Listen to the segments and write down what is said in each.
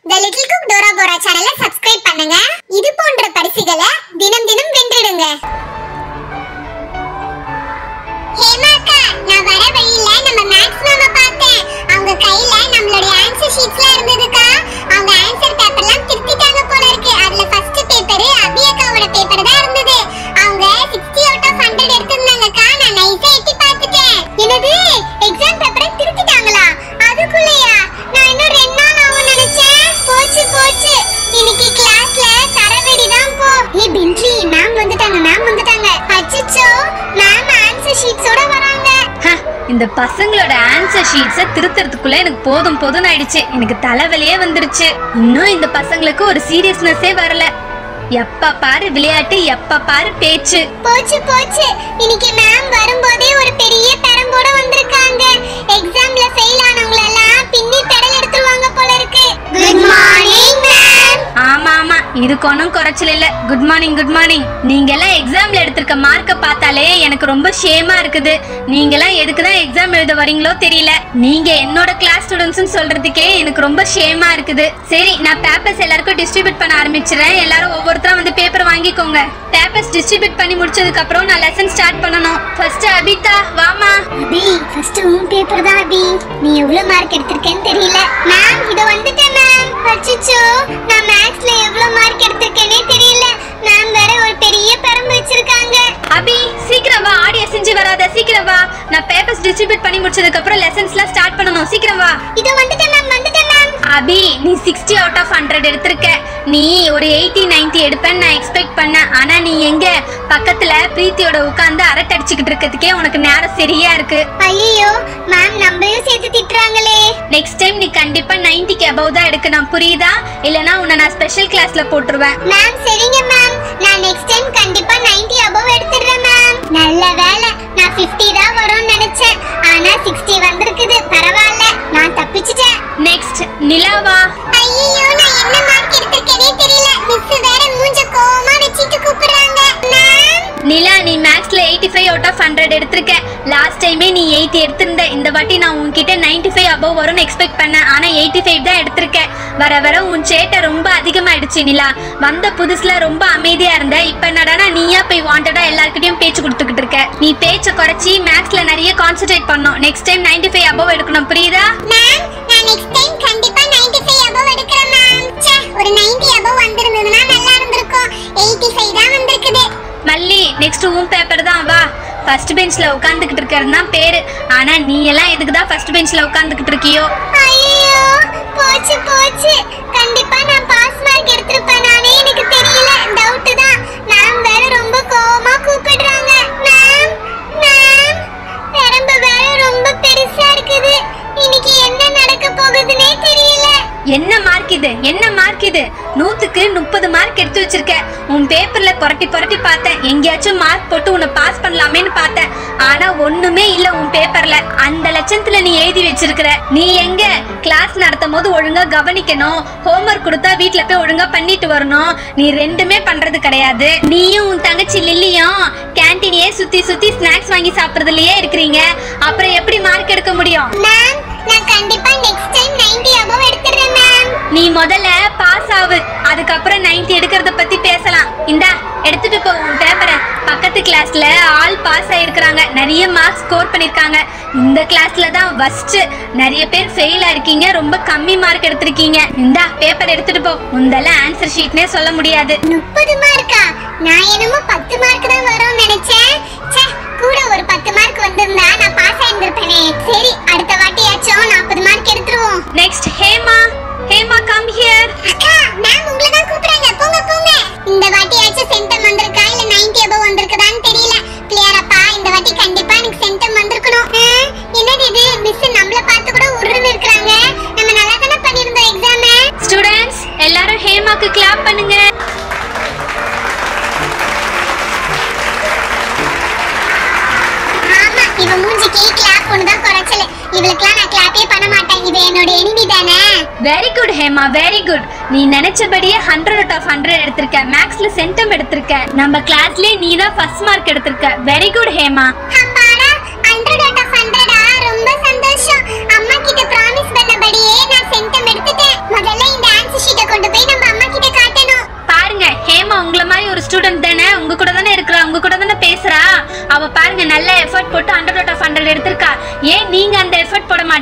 த little cook Dora Bora சேனலை subscribe பண்ணுங்க இது போன்ற பரிசுகளை தினம் தினம் வென்றிடுங்க ஹேமாக்கா நான் வர வழியில நம்ம மேக்ஸ் மேம பார்த்தேன் அவங்க கையில நம்மளுடைய ஆன்சர் ஷீட்ஸ்லாம் இருந்ததுக்கா அவங்க ஆன்சர் பேப்பர்லாம் திருத்திட்டாங்க போல இருக்கு அதுல ஃபர்ஸ்ட் பேப்பர் அபி அக்காவோட பேப்பர் தான் இருந்தது அவங்க 60 அவுட் ஆஃப் 100 எடுத்திருந்தாங்கக்கா நான் நைஸா எட்டி பார்த்துட்டேன் என்னது எக்ஸாம் பேப்பரை திருத்திட்டாங்களா அதுக்குள்ளயா நான் இன்னும் ரெண்டு நாள் ஆகும் நினைச்சேன் போச்சு போச்சு இன்னைக்கு கிளாஸ்ல தரவெடி தான் போ ஏ பின்ட்ரி மேம் வந்துட்டாங்க மேம் வந்துட்டாங்க அச்சச்சோ மேம் ஆன்சர் ஷீட்ஸோட வராங்க ஹ, இந்த பசங்களோட ஆன்சர் ஷீட்ஸை திருத்துறதுக்குள்ள எனக்கு போதும் போதும்னு ஆயிடுச்சு எனக்கு தலைவலியே வந்துருச்சு இன்னும் இந்த பசங்களுக்கு ஒரு சீரியஸ்னஸே வரல எப்ப பாரு விளையாட்டு எப்ப பாரு பேச்சு போச்சு போச்சு இன்னைக்கு மேம் வரும்போதே ஒரு பெரிய பெரம்போட வந்திருக்காங்க எக்ஸாம்ல ஃபெயில் ஆனவங்கள எல்லாம் பின்னி பெடல் எடுத்துருவாங்க போல இருக்கு குட் மார்னிங் மேம் ஆமா ஆமா இதுக்கு ஒன்றும் குறைச்சல் இல்ல குட் மார்னிங் குட் மார்னிங் நீங்க எல்லாம் எக்ஸாம்ல எடுத்திருக்க மார்க்கை பார்த்தாலே எனக்கு ரொம்ப ஷேமா இருக்குது நீங்க எல்லாம் எதுக்கு தான் எக்ஸாம் எழுத வரீங்களோ தெரியல நீங்க என்னோட கிளாஸ் ஸ்டூடெண்ட்ஸ் சொல்றதுக்கே எனக்கு ரொம்ப ஷேமா இருக்குது சரி நான் பேப்பர்ஸ் எல்லாருக்கும் டிஸ்ட்ரிபியூட் பண்ண ஆரம்பிச்சிடுறேன் எல்லாரும் ஒவ்வொருத்தரா வந்து பேப்பர் வாங்கிக்கோங்க பேப்பர்ஸ் டிஸ்ட்ரிபியூட் பண்ணி முடிச்சதுக்கு அப்புறம் நான் லெசன் ஸ்டார்ட் பண்ணணும் ஃபர்ஸ்ட் அபிதா வாமா அபி ஃபர்ஸ்ட் உன் பேப்பர் தான் அபி நீ எவ்வளவு மார்க் எடுத்திருக்கேன்னு தெரியல மேம் இத வந்துட்டேன் மேம் அச்சச்சோ நான் மேக்ஸ்ல எவ்வளவு மார்க் எடுத்திருக்கேனே தெரியல மேம் வேற ஒரு பெரிய பெரம்பு வச்சிருக்காங்க அபி சீக்கிரம் வா ஆடியோ செஞ்சு வராத சீக்கிரம் வா நான் பேப்பர்ஸ் டிஸ்ட்ரிபியூட் பண்ணி முடிச்சதுக்கு அப்புறம் லெசன்ஸ்லாம் ஸ்டார்ட் பண்ணணும் சீக்கிரம் வா இத வந்துட்டேன் மேம் வந்துட்டேன் மேம் அபி நீ சிக்ஸ்டி அவுட் ஆஃப் ஹண்ட்ரட் எடுத்திருக்க நீ ஒரு எயிட்டி 90 எடுப்பேன்னு நான் எக்ஸ்பெக்ட் பண்ணேன் ஆனா நீ எங்க பக்கத்துல பிரீத்தியோட உட்காந்து அரட்டை அடிச்சுக்கிட்டு இருக்கிறதுக்கே உனக்கு நேரம் சரியா இருக்கு ஐயோ மேம் நம்மளையும் சேர்த்து திட்டுறாங்களே நெக்ஸ்ட் டைம் நீ கண்டிப்பா 90 க்கு above தான் எடுக்கணும் புரியுதா இல்லனா உன்னை நான் ஸ்பெஷல் கிளாஸ்ல போட்டுருவேன் மேம் சரிங்க மேம் நான் நெக்ஸ்ட் டைம் கண்டிப்பா 90 அபவ் எடுத்துடுறேன் மேம் நல்ல வேலை நான் 50 தான் வரும்னு நினைச்சேன் ஆனா 60 வந்திருக்குது பரவாயில்ல நான் தப்பிச்சிட்டேன் நெக்ஸ்ட் நிலாவா ஐயோ நான் என்ன மார்க் எடுத்திருக்கேனே தெரியல மிஸ் வேற மூஞ்ச கோவமா வச்சிட்டு கூப்பிடுறாங்க மேம் நிலா நீ மேக்ஸ்ல 85 ஃபைவ் அவுட் ஆஃப் ஹண்ட்ரட் எடுத்திருக்க லாஸ்ட் டைமே நீ எயிட்டி எடுத்திருந்த இந்த வாட்டி நான் உன்கிட்ட 95 ஃபைவ் அபவ் வரும்னு எக்ஸ்பெக்ட் பண்ணேன் ஆனா 85 ஃபைவ் தான் எடுத்திருக்க வர வர உன் சேட்டை ரொம்ப அதிகமாயிடுச்சு நிலா வந்த புதுசுல ரொம்ப அமைதியா இருந்த இப்ப என்னடானா நீயா போய் வாண்டடா எல்லார்கிட்டயும் பேச்சு கொடுத்துக்கிட்டு இருக்க நீ பேச்சை குறைச்சி மேக்ஸ்ல நிறைய கான்சென்ட்ரேட் பண்ணும் நெக்ஸ்ட் டைம் 95 ஃபைவ் அபவ் எடுக்கணும் புரியுதா மேம் நான் நெக்ஸ்ட் டைம் கண்டிப்பா 95 அபவ் எடுக்கறேன் மேம் ச்சே ஒரு 90 அபவ் வந்திருந்ததுனா நல்லா இருந்திருக்கும் 85 தான் வந்திருக்குது மல்லி நெக்ஸ்ட் உன் பேப்பர் தான் வா ஃபர்ஸ்ட் பெஞ்ச்ல உட்காந்துக்கிட்டு இருக்கிறது தான் பேரு ஆனா நீ எல்லாம் எதுக்கு தான் ஃபர்ஸ்ட் பெஞ்ச்ல உட்காந்துக்கிட்டு இருக்கியோ ஐயோ போச்சு போச்சு கண்டிப்பா நான் பாஸ் மார்க் எடுத்திருப்பேன் நானே எனக்கு தெரியல டவுட் தான் மேம் வேற ரொம்ப கோவமா கூப்பிடுறாங்க மேம் மேம் பெரம்பு வேற ரொம்ப பெருசா இருக்குது இன்னைக்கு என்ன நடக்க போகுதுன்னே தெரியல என்ன மார்க் இது என்ன மார்க் இது நூத்துக்கு முப்பது மார்க் எடுத்து வச்சிருக்க உன் பேப்பர்ல புரட்டி புரட்டி பார்த்தேன் எங்கேயாச்சும் மார்க் போட்டு உன்னை பாஸ் பண்ணலாமேன்னு பார்த்தேன் ஆனா ஒண்ணுமே இல்ல உன் பேப்பர்ல அந்த லட்சத்துல நீ எழுதி வச்சிருக்கிற நீ எங்க கிளாஸ் நடத்தும் போது ஒழுங்கா கவனிக்கணும் ஹோம்ஒர்க் கொடுத்தா வீட்ல போய் ஒழுங்கா பண்ணிட்டு வரணும் நீ ரெண்டுமே பண்றது கிடையாது நீயும் உன் தங்கச்சி லில்லியும் கேன்டீனையே சுத்தி சுத்தி ஸ்நாக்ஸ் வாங்கி சாப்பிடுறதுலயே இருக்கிறீங்க அப்புறம் எப்படி மார்க் எடுக்க முடியும் மேம் நான் கண்டிப்பா நெக்ஸ்ட் டைம் 90 அபவ் எடுத்துறேன் மேம் நீ முதல்ல பாஸ் ஆகு அதுக்கப்புறம் 90 எடுக்கிறத பத்தி பேசலாம் இந்தா எடுத்துட்டு போ உன் பேப்பரை பக்கத்து கிளாஸ்ல ஆல் பாஸ் ஆயிருக்கிறாங்க நிறைய மார்க்ஸ் ஸ்கோர் பண்ணிருக்காங்க இந்த கிளாஸ்ல தான் ஃபர்ஸ்ட் நிறைய பேர் ஃபெயில் ஆயிருக்கீங்க ரொம்ப கம்மி மார்க் எடுத்திருக்கீங்க இந்தா பேப்பர் எடுத்துட்டு போ உந்தெல்லாம் ஆன்சர் ஷீட்னே சொல்ல முடியாது முப்பது மார்க்கா நான் என்னமோ பத்து மார்க் தான் வரும்னு நினைச்சேன் ச்சே கூட ஒரு பத்து மார்க் வந்திருந்தா நான் பாஸ் ஆயிருந்திருப்பேனே சரி அடுத்த வாட்டியாச்சும் நாற்பது மார்க் எடுத்துருவோம் next Hema Hema come here அக்கா மேம் உங்களை தான் கூப்பிடுறாங்க போங்க போங்க இந்த வாட்டியாச்சும் சென்டம் வந்திருக்கா இல்ல 90 அபவ் வந்திருக்குதான்னு தெரியல பிள்ளையாரப்பா இந்த வாட்டி கண்டிப்பா எனக்கு சென்டம் வந்திருக்கணும் ஆ, என்னது இது மிஸ் நம்மள பார்த்து கூட உருன்னு இருக்காங்க நம்ம நல்லா தானே பண்ணிருந்தோம் எக்ஸாம் ஸ்டூடெண்ட்ஸ் எல்லாரும் ஹேமாக்கு கிளாப் பண்ணுங்க ஆமா இவ மூஞ்சிக்கு கிளாப் ஒன்று தான் குறைச்சல இவளுக்குலாம் நான் கிளாப்பே பண்ண மாட்டேன் இவ என்னோட எனிமி தானே very good Hema very good நீ நினைச்சபடியே ஹண்ட்ரட் அவுட் ஆஃப் ஹண்ட்ரட் எடுத்திருக்க மேக்ஸ்ல சென்டம் எடுத்திருக்க நம்ம கிளாஸ்லயே நீ தான் ஃபர்ஸ்ட் மார்க் எடுத்திருக்க வெரி குட் ஹேமா அப்பாடா 100 அவுட் ஆஃப் 100 ரொம்ப சந்தோஷம் அம்மா கிட்ட ப்ராமிஸ் பண்ணபடியே நான் சென்டம் எடுத்துட்டேன் முதல்ல இந்த ஆன்சர்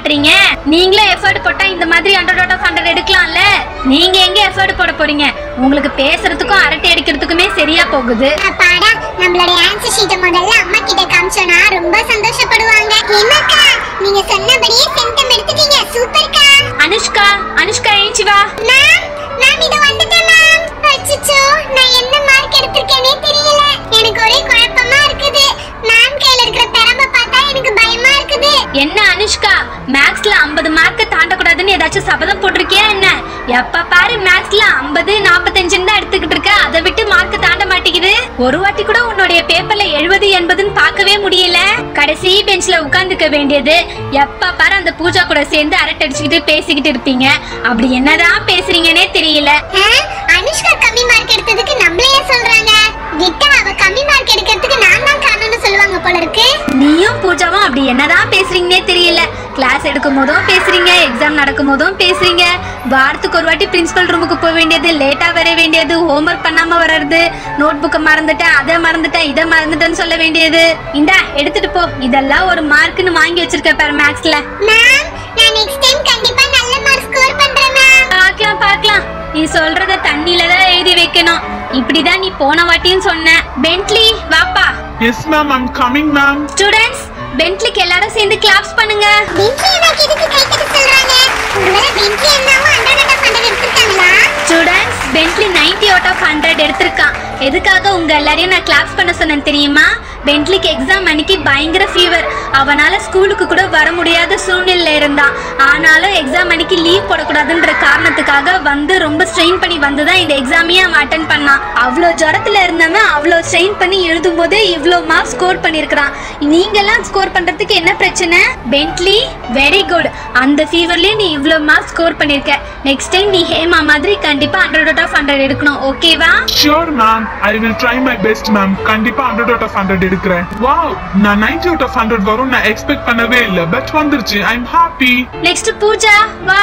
காட்டுறீங்க நீங்களும் எஃபர்ட் போட்டா இந்த மாதிரி ஹண்ட்ரட் அவுட் ஆஃப் ஹண்ட்ரட் எடுக்கலாம்ல நீங்க எங்க எஃபர்ட் போட போறீங்க உங்களுக்கு பேசுறதுக்கும் அரட்டை அடிக்கிறதுக்குமே சரியா போகுது அப்பாடா நம்மளுடைய ஆன்சர் ஷீட்டை முதல்ல அம்மா கிட்ட காமிச்சோனா ரொம்ப சந்தோஷப்படுவாங்க என்னக்கா நீங்க சொன்னபடியே சென்டம் எடுத்துட்டீங்க சூப்பர்க்கா அனுஷ்கா அனுஷ்கா ஏஞ்சி வா மேம் மேம் இது வந்துட்டேன் மேம் அச்சச்சோ நான் என்ன மார்க் எடுத்திருக்கேனே தெரியல எனக்கு ஒரே குழப்பமா இருக்குது மேம் கையில இருக்கிற பெரம்ப பார்த்தா எனக்கு பயமா இருக்குது என்ன அனுஷ்கா மேக்ஸ்ல 50 மார்க்க தாண்டக்கூடாதுன்னு ஏதாச்சும் சபதம் போட்டிருக்கியா என்ன எப்ப பாரு மேக்ஸ்ல 50 45 தான் எடுத்துக்கிட்டு இருக்க அதை விட்டு மார்க் தாண்ட மாட்டேங்குது ஒரு வாட்டி கூட உன்னுடைய பேப்பர்ல 70 எண்பதுன்னு பார்க்கவே முடியல கடைசி பெஞ்ச்ல உட்கார்ந்துக்க வேண்டியது எப்ப பாரு அந்த பூஜா கூட சேர்ந்து அரட்டை அடிச்சுக்கிட்டு பேசிக்கிட்டு இருப்பீங்க அப்படி என்னதான் பேசுறீங்கன்னே தெரியல ஆ, அனுஷ்கா கம்மி மார்க் எடுத்ததுக்கு நம்மளே ஏன் சொல்றாங்க விட்டா அவ கம்மி மார்க் எடுக்கிறதுக்கு நான் தான் காரணம்னு சொல்லுவாங்க போல இருக்கு நீயும் பூஜாவும் அப்படி என்னதான் பேசுறீங்கன்னே தெரியல கிளாஸ் எடுக்கும் போதும் பேசுறீங்க எக்ஸாம் நடக்கும் போதும் பேசுறீங்க வாரத்துக்கு ஒரு வாட்டி பிரின்சிபல் ரூமுக்கு போக வேண்டியது லேட்டா வர வேண்டியது ஹோம்ஒர்க் பண்ணாம வர்றது நோட் புக்கை மறந்துட்டேன் அதை மறந்துட்டேன் இதை மறந்துட்டேன்னு சொல்ல வேண்டியது இந்தா எடுத்துட்டு போ இதெல்லாம் ஒரு மார்க்னு வாங்கி வச்சிருக்க பாரு மேக்ஸ்ல மேம் நான் நெக்ஸ்ட் டைம் கண்டிப்பா நல்ல மார்க் ஸ்கோர் பண்றேன் மேம் பார்க்கலாம் பார்க்கலாம் நீ சொல்றத தண்ணியில தான் எழுதி வைக்கணும் இப்படிதான் நீ போன வாட்டியும் சொன்ன பென்ட்லி வாப்பா Yes, ma'am, I'm coming, ma'am. Students பென்ட்லிக்கு எல்லாரும் சேர்ந்து கிளாப்ஸ் பண்ணுங்க பென்ட்லி அண்ணாக்கு எதுக்கு கை தட்ட சொல்றாங்க ஒருவேளை பென்ட்லி அண்ணாவும் ஹண்ட்ரட் அண்ட் ஹண்ட்ரட் எடுத்திருக்காங்களா students Bentley 90 out of hundred எடுத்திருக்கான் எதுக்காக உங்க எல்லாரையும் நான் கிளாப்ஸ் பண்ண சொன்னேன் தெரியுமா பென்ட்லிக்கு எக்ஸாம் அன்னைக்கு பயங்கர ஃபீவர் அவனால ஸ்கூலுக்கு கூட வர முடியாத சூழ்நிலையில இருந்தான் ஆனாலும் எக்ஸாம் அன்னைக்கு லீவ் போடக்கூடாதுன்ற காரணத்துக்காக வந்து ரொம்ப ஸ்ட்ரெயின் பண்ணி வந்து தான் இந்த எக்ஸாமையே அவன் அட்டன் பண்ணான் அவ்வளோ ஜுரத்துல இருந்தவன் அவ்வளோ ஸ்ட்ரெயின் பண்ணி எழுதும் போதே இவ்வளோ மார்க் ஸ்கோர் பண்ணியிருக்கிறான் நீங்கெல்லாம் ஸ்கோர் பண்றதுக்கு என்ன பிரச்சனை பென்ட்லி வெரி குட் அந்த ஃபீவர்லயே நீ இவ்வளோ மார்க் ஸ்கோர் பண்ணியிருக்க நெக்ஸ்ட் டைம் நீ ஹேமா மாதிரி கண்டிப்பா ஹண்ட்ரட் அவுட் ஆஃப் ஹண்ட்ரட் எடுக்கணும் ஓகேவா Sure, ma'am. I will try my best, ma'am. கண்டிப்பா 100 out of 100 எடுக்கிறேன். Wow, நான் 90 out of 100 வரும் நான் எக்ஸ்பெக்ட் பண்ணவே இல்ல பட் வந்துருச்சு I am happy next Pooja வா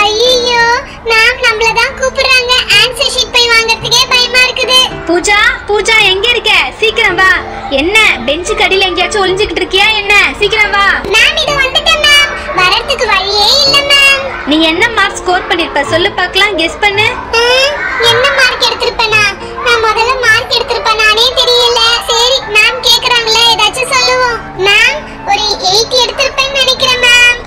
ஐயோ மேம் நம்மள தான் கூப்பிடுறாங்க ஆன்சர் ஷீட் போய் வாங்குறதுக்கே பயமா இருக்குது பூஜா பூஜா எங்க இருக்க சீக்கிரம் வா என்ன பெஞ்சு கடியில எங்கேயாச்சும் ஒளிஞ்சுக்கிட்டு இருக்கியா என்ன சீக்கிரம் வா மேம் இது வந்துட்டேன் மேம் வரதுக்கு வழியே இல்ல மேம் நீ என்ன மார்க் ஸ்கோர் பண்ணிருப்ப சொல்லு பார்க்கலாம் கெஸ் பண்ணு என்ன மார்க் எடுத்திருப்பேனா நான் முதல்ல மார்க் எடுத்திருப்பேனானே தெரியல சரி மேம் கேக்குறாங்களே ஏதாச்சும் சொல்லுவோம் மேம் ஒரு 80 எடுத்திருப்பேன்னு நினைக்கிறேன் மேம்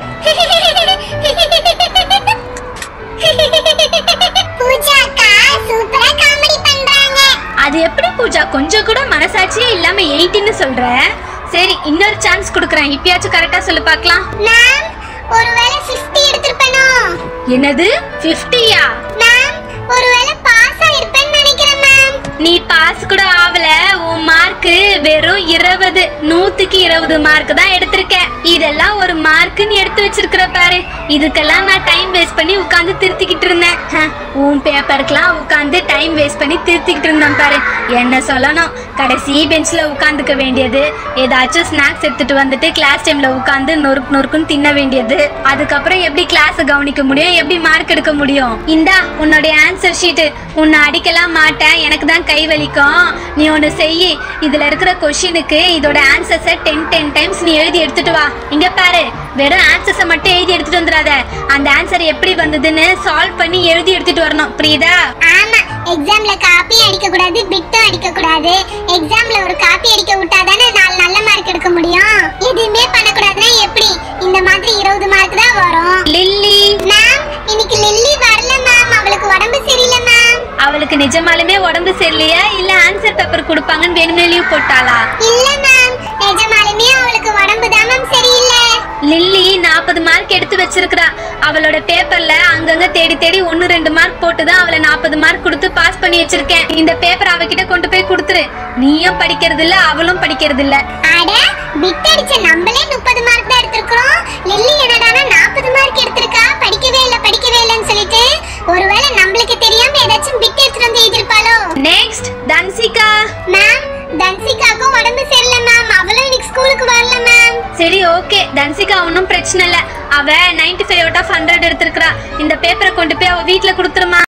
பூஜா அக்கா சூப்பரா காமெடி பண்றாங்க அது எப்படி பூஜா கொஞ்சம் கூட மனசாட்சியே இல்லாம எயிட்டின்னு சொல்ற சரி இன்னொரு சான்ஸ் கொடுக்குறேன் இப்பயாச்சும் கரெக்டா சொல்லு பார்க்கலாம் மேம் ஒருவேளை 50 எடுத்திருப்பேனோ என்னது 50யா மேம் ஒருவேளை பாஸ் ஆயிருப்பேன்னு நினைக்கிறேன் மேம் நீ பாஸ் கூட ஆவல உன் மார்க் வெறும் இருபது நூத்துக்கு இருபது மார்க் தான் எடுத்திருக்க இதெல்லாம் ஒரு மார்க் நீ எடுத்து வச்சிருக்கிற பாரு இதுக்கெல்லாம் நான் டைம் வேஸ்ட் பண்ணி உட்காந்து திருத்திக்கிட்டு இருந்தேன் ஹ, உன் பேப்பருக்கெல்லாம் உட்காந்து டைம் வேஸ்ட் பண்ணி திருத்திக்கிட்டு இருந்தேன் பாரு என்ன சொல்லணும் கடைசி பெஞ்ச்ல உட்காந்துக்க வேண்டியது ஏதாச்சும் ஸ்நாக்ஸ் எடுத்துட்டு வந்துட்டு கிளாஸ் டைம்ல உட்காந்து நொறுக்கு நொறுக்குன்னு தின்ன வேண்டியது அதுக்கப்புறம் எப்படி கிளாஸ் கவனிக்க முடியும் எப்படி மார்க் எடுக்க முடியும் இந்தா உன்னுடைய ஆன்சர் ஷீட் உன்னை அடிக்கலாம் மாட்டேன் எனக்கு தான் கை வலிக்கும் நீ ஒன்று செய் இதுல இருக்கிற கொஷினுக்கு இதோட ஆன்சர்ஸை டென் டென் டைம்ஸ் நீ எழுதி எடுத்துட்டு வா இங்க பாரு வெறும் ஆன்சர்ஸை மட்டும் எழுதி எடுத்துட்டு வந்துடாத அந்த ஆன்சர் எப்படி வந்ததுன்னு சால்வ் பண்ணி எழுதி எடுத்துட்டு வரணும் புரியுதா ஆமா எக்ஸாம்ல காப்பி அடிக்க கூடாது பிட்டும் அடிக்க கூடாது எக்ஸாம்ல ஒரு காப்பி அடிக்க விட்டாதானே நாலு நல்ல மார்க் எடுக்க முடியும் எதுவுமே பண்ணக்கூடாதுன்னா எப்படி இந்த மாதிரி இருபது மார்க் தான் வரும் லில்லி மேம் இன்னைக்கு லில்லி வரல மேம் அவளுக்கு உடம்பு சரியில்லை மேம் அவளுக்கு நிஜமாலுமே உடம்பு சரியில்லையா இல்ல ஆன்சர் பேப்பர் கொடுப்பாங்கன்னு வேணும்னே லீவ் போட்டாளா இல்ல மேம் நிஜமாலுமே அவளுக்கு உடம்பு தான் மேம் சரியில்லை லில்லி நாற்பது மார்க் எடுத்து வச்சிருக்கிறா அவளோட பேப்பர்ல அங்கங்க தேடி தேடி ஒன்னு ரெண்டு மார்க் போட்டு தான் அவளை நாற்பது மார்க் கொடுத்து பாஸ் பண்ணி வச்சிருக்கேன் இந்த பேப்பர் அவகிட்ட கொண்டு போய் கொடுத்துரு நீயும் படிக்கிறது இல்ல அவளும் படிக்கிறது இல்ல அட பிட் அடிச்ச நம்மளே முப்பது மார்க் தான் எடுத்திருக்கிறோம் லில்லி என்னடானா நாற்பது மார்க் எடுத்திருக்கா படிக்கவே இல்ல படிக்கவே இல்லைன்னு சொல்லிட்டு ஒருவேளை நம்மளுக்கு தெரியாம ஏதாச்சும் பிட் எடுத்துட்டு வந்து எழுதிருப்பாளோ நெக்ஸ்ட் தன்சிகா மேம் தன்சிகாக்கும் உடம்பு சரியில்லை மேம் அவளும் இன்னைக்கு ஸ்கூலுக்கு வரல மேம் சரி ஓகே தன்சிகா ஒன்றும் பிரச்சனை இல்ல அவ 95 ஃபைவ் அவுட் ஆஃப் ஹண்ட்ரட் எடுத்திருக்கிறா இந்த பேப்பரை கொண்டு போய் அவ வீட்ல கொடுத்துருமா